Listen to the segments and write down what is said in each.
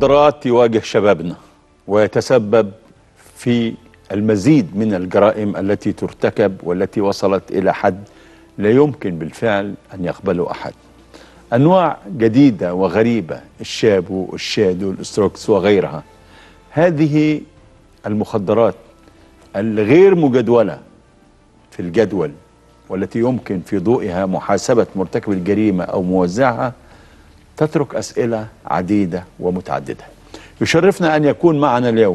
المخدرات يواجه شبابنا ويتسبب في المزيد من الجرائم التي ترتكب والتي وصلت إلى حد لا يمكن بالفعل أن يقبله أحد أنواع جديدة وغريبة الشابو الشادو الاستروكس وغيرها هذه المخدرات الغير مجدولة في الجدول والتي يمكن في ضوئها محاسبة مرتكب الجريمة أو موزعها تترك أسئلة عديدة ومتعددة يشرفنا أن يكون معنا اليوم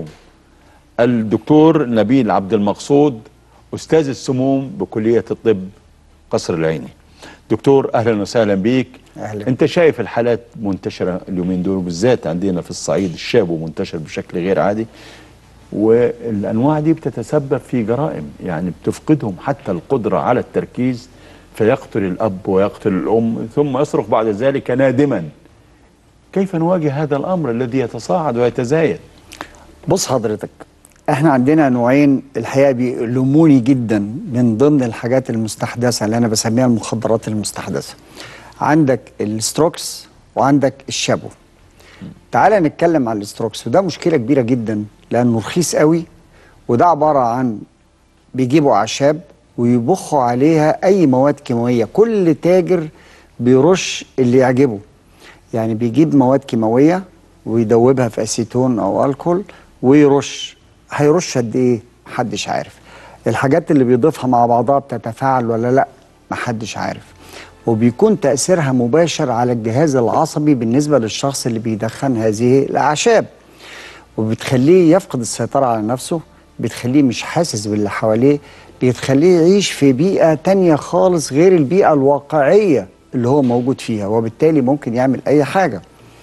الدكتور نبيل عبد المقصود أستاذ السموم بكلية الطب قصر العيني دكتور أهلا وسهلا بيك أهلا. أنت شايف الحالات منتشرة اليومين دول بالذات عندنا في الصعيد الشاب منتشر بشكل غير عادي والأنواع دي بتتسبب في جرائم يعني بتفقدهم حتى القدرة على التركيز فيقتل الأب ويقتل الأم ثم يصرخ بعد ذلك نادما كيف نواجه هذا الأمر الذي يتصاعد ويتزايد بص حضرتك احنا عندنا نوعين الحقيقه بيؤلموني جدا من ضمن الحاجات المستحدثه اللي انا بسميها المخدرات المستحدثه عندك الستروكس وعندك الشابو تعال نتكلم عن الستروكس وده مشكله كبيره جدا لانه رخيص قوي وده عباره عن بيجيبوا اعشاب ويبخوا عليها اي مواد كيماويه كل تاجر بيرش اللي يعجبه يعني بيجيب مواد كيماويه ويدوبها في اسيتون او الكحول ويرش هيرش قد ايه محدش عارف الحاجات اللي بيضيفها مع بعضها بتتفاعل ولا لا محدش عارف وبيكون تاثيرها مباشر على الجهاز العصبي بالنسبه للشخص اللي بيدخن هذه الاعشاب وبتخليه يفقد السيطره على نفسه بتخليه مش حاسس باللي حواليه بتخليه يعيش في بيئه تانية خالص غير البيئه الواقعيه اللي هو موجود فيها وبالتالي ممكن يعمل اي حاجه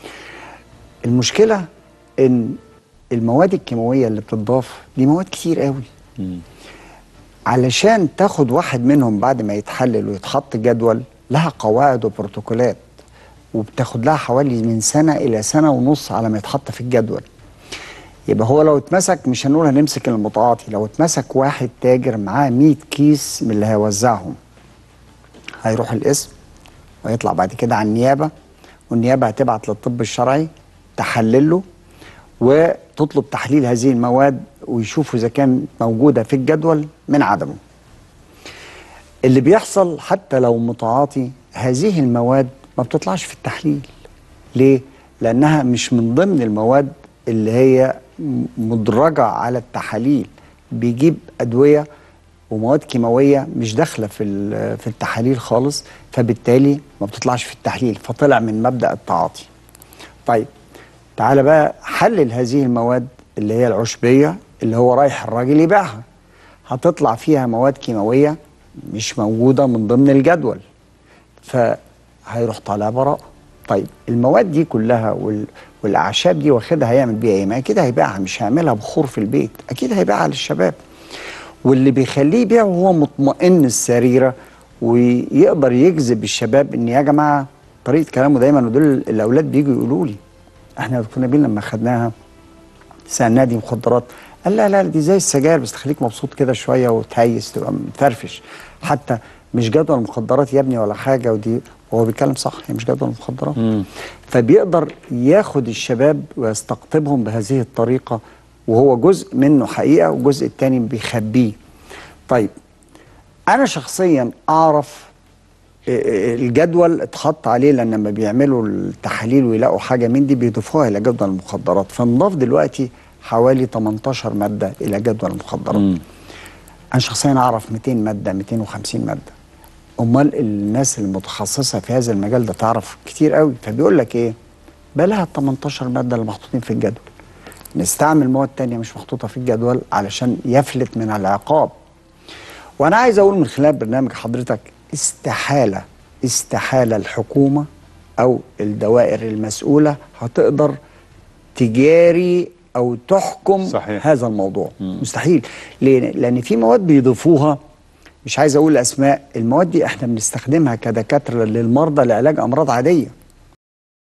المشكله ان المواد الكيماويه اللي بتضاف دي مواد كتير قوي علشان تاخد واحد منهم بعد ما يتحلل ويتحط جدول لها قواعد وبروتوكولات وبتاخد لها حوالي من سنه الى سنه ونص على ما يتحط في الجدول يبقى هو لو اتمسك مش هنقول هنمسك المتعاطي لو اتمسك واحد تاجر معاه 100 كيس من اللي هيوزعهم هيروح القسم ويطلع بعد كده على النيابه والنيابه هتبعت للطب الشرعي تحلله وتطلب تحليل هذه المواد ويشوفوا اذا كان موجوده في الجدول من عدمه. اللي بيحصل حتى لو متعاطي هذه المواد ما بتطلعش في التحليل. ليه؟ لانها مش من ضمن المواد اللي هي مدرجه على التحاليل. بيجيب ادويه ومواد كيماويه مش داخله في في التحاليل خالص فبالتالي ما بتطلعش في التحليل فطلع من مبدا التعاطي. طيب تعالى بقى حلل هذه المواد اللي هي العشبية اللي هو رايح الراجل يبيعها هتطلع فيها مواد كيماوية مش موجودة من ضمن الجدول فهيروح طالع براءة طيب المواد دي كلها وال... والأعشاب دي واخدها هيعمل بيها ايه؟ ما أكيد هيبيعها مش هيعملها بخور في البيت أكيد هيبيعها للشباب واللي بيخليه يبيع وهو مطمئن السريرة ويقدر يجذب الشباب ان يا جماعه طريقه كلامه دايما ودول الاولاد بيجوا يقولوا لي احنا دكتور نبيل لما خدناها سالناها دي مخدرات قال لا لا دي زي السجاير بس تخليك مبسوط كده شويه وتهيس تبقى مفرفش حتى مش جدول مخدرات يا ابني ولا حاجه ودي وهو بيتكلم صح هي مش جدول مخدرات فبيقدر ياخد الشباب ويستقطبهم بهذه الطريقه وهو جزء منه حقيقه والجزء الثاني بيخبيه طيب انا شخصيا اعرف الجدول اتحط عليه لان لما بيعملوا التحاليل ويلاقوا حاجه من دي بيضيفوها الى جدول المخدرات فنضاف دلوقتي حوالي 18 ماده الى جدول المخدرات مم. انا شخصيا اعرف 200 ماده 250 ماده امال الناس المتخصصه في هذا المجال ده تعرف كتير قوي فبيقول لك ايه بلاها ال 18 ماده اللي محطوطين في الجدول نستعمل مواد تانية مش محطوطه في الجدول علشان يفلت من العقاب وانا عايز اقول من خلال برنامج حضرتك استحالة استحالة الحكومة أو الدوائر المسؤولة هتقدر تجاري أو تحكم صحيح. هذا الموضوع مم. مستحيل ليه؟ لأن في مواد بيضيفوها مش عايز أقول أسماء المواد دي إحنا بنستخدمها كدكاترة للمرضى لعلاج أمراض عادية